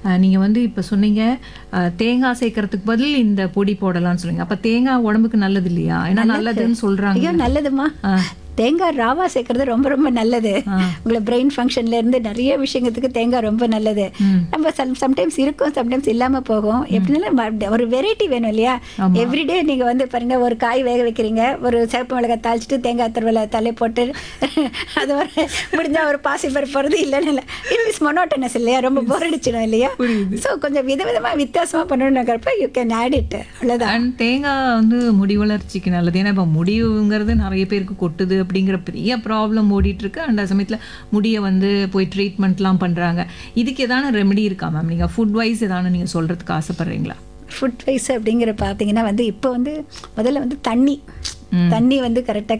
அஹ், நீங்க வந்து இப்ப சொன்னீங்க அஹ், தேங்காய் சேர்க்கறதுக்கு பதில் இந்த பொடி போடலாம்னு சொல்லுங்க அப்ப தேங்காய் உடம்புக்கு நல்லது இல்லையா ஏன்னா நல்லதுன்னு சொல்றாங்க ஐயோ நல்லதுமா தேங்காய் ராவா சேர்க்கறது ரொம்ப ரொம்ப நல்லது உங்களை பிரெயின் ஃபங்க்ஷன்ல இருந்து நிறைய விஷயங்களுக்கு தேங்காய் ரொம்ப நல்லது நம்ம சம்டைம்ஸ் இருக்கும் சம்டைம்ஸ் இல்லாம போகும் எப்படினாலும் ம- ஒரு வெரைட்டி வேணும் இல்லையா எவ்ரிடே நீங்க வந்து பாருங்க ஒரு காய் வேக வைக்கிறீங்க ஒரு சிவப்பு மிளகாய் தாளிச்சிட்டு தேங்காய் துருவலை தலை போட்டு அது ஒரு முடிஞ்சா ஒரு பாசி பருப்பு போறது இல்லைன்னு இல்லை இட் இஸ் மொனோட்டனஸ் இல்லையா ரொம்ப போர் அடிச்சிடும் இல்லையா ஸோ கொஞ்சம் விதவிதமா வித்தியாசமா பண்ணணுங்கிறப்ப யூ கேன் ஆட் இட் அவ்வளோதான் அண்ட் தேங்காய் வந்து முடி வளர்ச்சிக்கு நல்லது ஏன்னா இப்போ முடிவுங்கிறது நிறைய பேருக்கு கொட்டுது அப்படிங்கிற பெரிய ப்ராப்ளம் ஓடிட்டு இருக்கு அந்த சமயத்தில் முடியை வந்து போய் ட்ரீட்மெண்ட்லாம் பண்ணுறாங்க இதுக்கு எதான ரெமெடி இருக்கா மேம் நீங்கள் ஃபுட் வைஸ் எதான நீங்கள் சொல்கிறதுக்கு ஆசைப்பட்றீங்களா ஃபுட் வைஸ் அப்படிங்கிற பார்த்தீங்கன்னா வந்து இப்போ வந்து முதல்ல வந்து தண்ணி தண்ணி வந்து கரெக்டாக